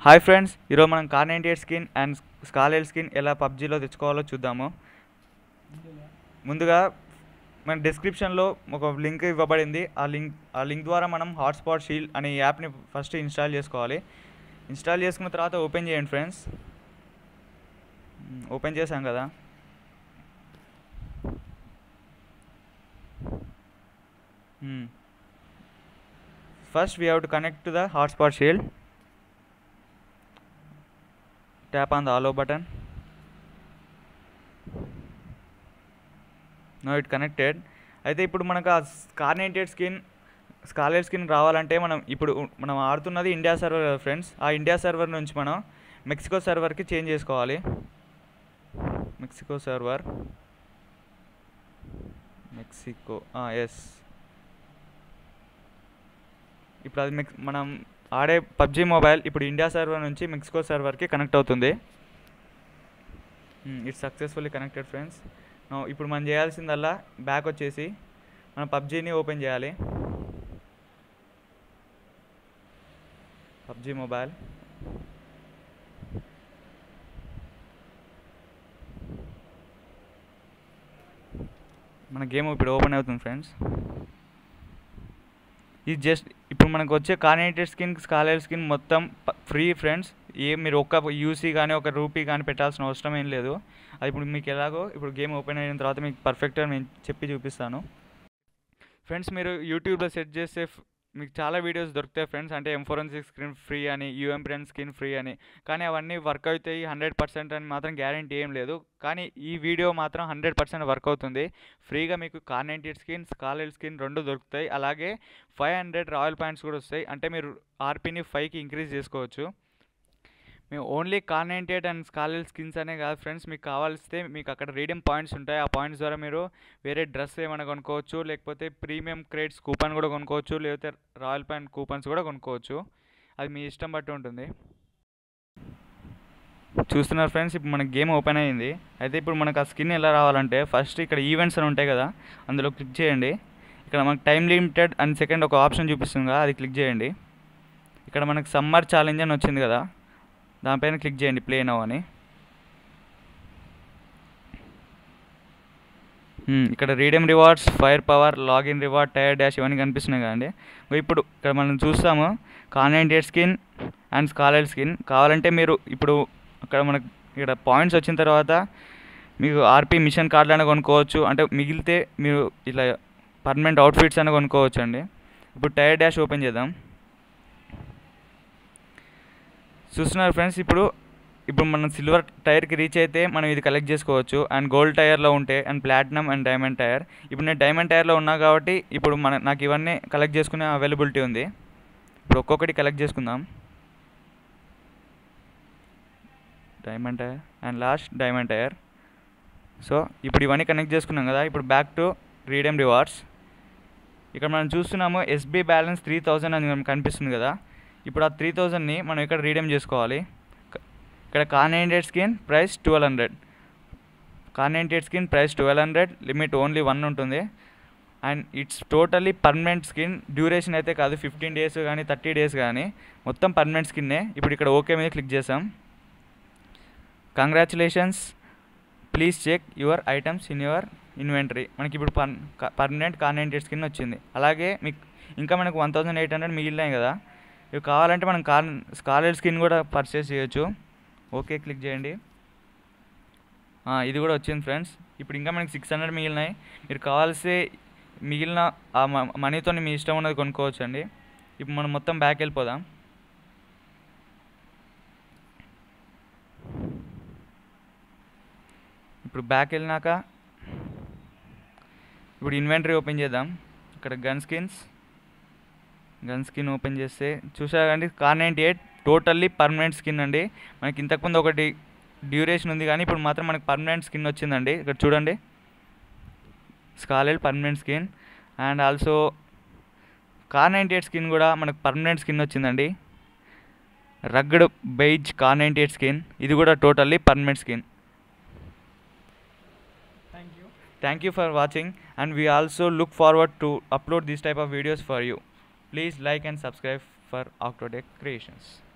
Hi friends ఈరోజు మనం Kar ninety eight skin and SCAR L skin ఎలా పబ్జీలో తెచ్చుకోవాలో చూద్దాము ముందుగా మన డిస్క్రిప్షన్లో ఒక లింక్ ఇవ్వబడింది ఆ లింక్ ఆ లింక్ ద్వారా మనం హాట్స్పాట్ షీల్డ్ అనే యాప్ని ఫస్ట్ ఇన్స్టాల్ చేసుకోవాలి ఇన్స్టాల్ చేసుకున్న తర్వాత ఓపెన్ చేయండి ఫ్రెండ్స్ ఓపెన్ చేశాం కదా first we have to connect to the hotspot shield tap on the allow button no it connected అయితే ఇప్పుడు మనకు ఆ కార్నేటెడ్ స్కిన్ స్కాలర్ స్కిన్ రావాలంటే మనం ఇప్పుడు మనం ఆడుతున్నది ఇండియా సర్వర్ కదా ఫ్రెండ్స్ ఆ ఇండియా సర్వర్ నుంచి మనం మెక్సికో సర్వర్కి చేంజ్ చేసుకోవాలి మెక్సికో సర్వర్ మెక్సికో ఎస్ ఇప్పుడు అది మెక్స్ మనం ఆడే పబ్జీ మొబైల్ ఇప్పుడు ఇండియా సర్వర్ నుంచి మెక్సికో సర్వర్కి కనెక్ట్ అవుతుంది ఇట్స్ సక్సెస్ఫుల్లీ కనెక్టెడ్ ఫ్రెండ్స్ ఇప్పుడు మనం చేయాల్సిందల్లా బ్యాక్ వచ్చేసి మనం పబ్జీని ఓపెన్ చేయాలి పబ్జీ మొబైల్ మన గేమ్ ఇప్పుడు ఓపెన్ అవుతుంది ఫ్రెండ్స్ ఇది జస్ట్ ఇప్పుడు మనకు వచ్చే కార్నేటెడ్ స్కిన్ స్కాలర్ స్కిన్ మొత్తం ఫ్రీ ఫ్రెండ్స్ ఏ మీరు ఒక్క యూసీ కానీ ఒక రూపీ కానీ పెట్టాల్సిన అవసరం ఏం లేదు అది ఇప్పుడు మీకు ఎలాగో ఇప్పుడు గేమ్ ఓపెన్ అయిన తర్వాత మీకు పర్ఫెక్ట్గా నేను చెప్పి చూపిస్తాను ఫ్రెండ్స్ మీరు యూట్యూబ్లో సెట్ చేస్తే మీకు చాలా వీడియోస్ దొరుకుతాయి ఫ్రెండ్స్ అంటే ఎం ఫోరెన్సిక్ స్క్రీన్ ఫ్రీ అని యూఎం బ్రెన్ స్కిన్ ఫ్రీ అని కానీ అవన్నీ వర్క్ అవుతాయి హండ్రెడ్ పర్సెంట్ అని మాత్రం గ్యారంటీ ఏం లేదు కానీ ఈ వీడియో మాత్రం హండ్రెడ్ పర్సెంట్ వర్క్ అవుతుంది ఫ్రీగా మీకు కార్నెంటెడ్ స్కిన్ స్కాలెడ్ స్కిన్ రెండు దొరుకుతాయి అలాగే ఫైవ్ హండ్రెడ్ రాయల్ పాయింట్స్ కూడా వస్తాయి అంటే మీరు ఆర్పీని ఫైవ్కి ఇంక్రీజ్ చేసుకోవచ్చు మేము ఓన్లీ కార్నెంటెడ్ అండ్ స్కాలెల్ స్కిన్స్ అనే కాదు ఫ్రెండ్స్ మీకు కావాల్స్తే మీకు అక్కడ రీడియం పాయింట్స్ ఉంటాయి ఆ పాయింట్స్ ద్వారా మీరు వేరే డ్రెస్ ఏమైనా కొనుక్కోవచ్చు లేకపోతే ప్రీమియం క్రేడ్స్ కూపన్ కూడా కొనుక్కోవచ్చు లేకపోతే రాయల్ పాయింట్ కూపన్స్ కూడా కొనుక్కోవచ్చు అది మీ ఇష్టం బట్టి ఉంటుంది చూస్తున్నారు ఫ్రెండ్స్ ఇప్పుడు మనకి గేమ్ ఓపెన్ అయ్యింది అయితే ఇప్పుడు మనకు ఆ స్కిన్ ఎలా రావాలంటే ఫస్ట్ ఇక్కడ ఈవెంట్స్ అని ఉంటాయి కదా అందులో క్లిక్ చేయండి ఇక్కడ మనకు టైం లిమిటెడ్ అండ్ సెకండ్ ఒక ఆప్షన్ చూపిస్తుంది కదా అది క్లిక్ చేయండి ఇక్కడ మనకు సమ్మర్ ఛాలెంజ్ అని వచ్చింది కదా దానిపైన క్లిక్ చేయండి ప్లే నవ్ అని ఇక్కడ redeem rewards fire power login reward tier dash ఇవన్నీ కనిపిస్తున్నాయి కదండి ఇప్పుడు ఇక్కడ మనం చూస్తాము కాన్వెంటెడ్ స్కిన్ అండ్ స్కాలర్ స్కిన్ కావాలంటే మీరు ఇప్పుడు అక్కడ మనకు ఇక్కడ పాయింట్స్ వచ్చిన తర్వాత మీకు ఆర్పీ మిషన్ కార్డులైనా కొనుక్కోవచ్చు అంటే మిగిలితే మీరు ఇలా పర్మనెంట్ అవుట్ఫిట్స్ అయినా కొనుక్కోవచ్చు అండి ఇప్పుడు టైర్ డాష్ ఓపెన్ చేద్దాం చూస్తున్నారు ఫ్రెండ్స్ ఇప్పుడు ఇప్పుడు మనం సిల్వర్ టైర్కి రీచ్ అయితే మనం ఇది కలెక్ట్ చేసుకోవచ్చు అండ్ గోల్డ్ టైర్లో ఉంటే and platinum and diamond tier ఇప్పుడు నేను డైమండ్ టైర్లో ఉన్నా కాబట్టి ఇప్పుడు మన నాకు ఇవన్నీ కలెక్ట్ చేసుకునే అవైలబిలిటీ ఉంది ఇప్పుడు ఒక్కొక్కటి కలెక్ట్ చేసుకుందాం diamond tier and last diamond tier so ఇప్పుడు ఇవన్నీ కనెక్ట్ చేసుకున్నాం కదా ఇప్పుడు బ్యాక్ టు రీడమ్ రివార్డ్స్ ఇక్కడ మనం చూస్తున్నాము ఎస్బీ బ్యాలెన్స్ త్రీ థౌజండ్ అని కనిపిస్తుంది కదా ఇప్పుడు ఆ త్రీ థౌజండ్ని మనం ఇక్కడ రీడమ్ చేసుకోవాలి ఇక్కడ కార్నెంటెడ్ స్కిన్ ప్రైస్ ట్వెల్వ్ హండ్రెడ్ కార్నెంటెడ్ skin price twelve hundred limit only one ఉంటుంది and it's totally permanent skin duration అయితే కాదు ఫిఫ్టీన్ డేస్ కానీ థర్టీ డేస్ కానీ మొత్తం పర్మనెంట్ స్కిన్నే ఇప్పుడు ఇక్కడ ఓకే మీద క్లిక్ చేసాం congratulations please check your items in your inventory మనకి ఇప్పుడు పర్ పర్మనెంట్ కార్నెంటెడ్ స్కిన్ వచ్చింది అలాగే మీకు ఇంకా మనకు వన్ థౌసండ్ ఎయిట్ హండ్రెడ్ మిగిలినాయి కదా ఇవి కావాలంటే మనం కార్ స్కాలర్ స్కిన్ కూడా పర్చేస్ చేయొచ్చు ఓకే క్లిక్ చేయండి ఇది కూడా వచ్చింది ఫ్రెండ్స్ ఇప్పుడు ఇంకా మనకి సిక్స్ హండ్రెడ్ మిగిలినాయి మీరు కావాల్సి మిగిలిన ఆ మనీతో మీ ఇష్టం ఉన్నది కొనుక్కోవచ్చు అండి ఇప్పుడు మనం మొత్తం బ్యాక్ వెళ్ళిపోదాం ఇప్పుడు బ్యాక్ వెళ్ళినాక ఇప్పుడు ఇన్వెంటరీ ఓపెన్ చేద్దాం ఇక్కడ gun skins gun skin open చేస్తే చూసారండి car ninety eight totally permanent skin అండి మనకి ఇంతకుముందు ఒకటి డ్యూరేషన్ ఉంది కానీ ఇప్పుడు మాత్రం మనకి పర్మనెంట్ స్కిన్ వచ్చిందండి ఇక్కడ చూడండి scaled permanent skin and also car ninety eight skin కూడా మనకు పర్మనెంట్ స్కిన్ వచ్చిందండి rugged beige car ninety eight skin ఇది కూడా totally permanent skin thank you for watching and we also look forward to upload this type of videos for you Please like and subscribe for Octodec Creations.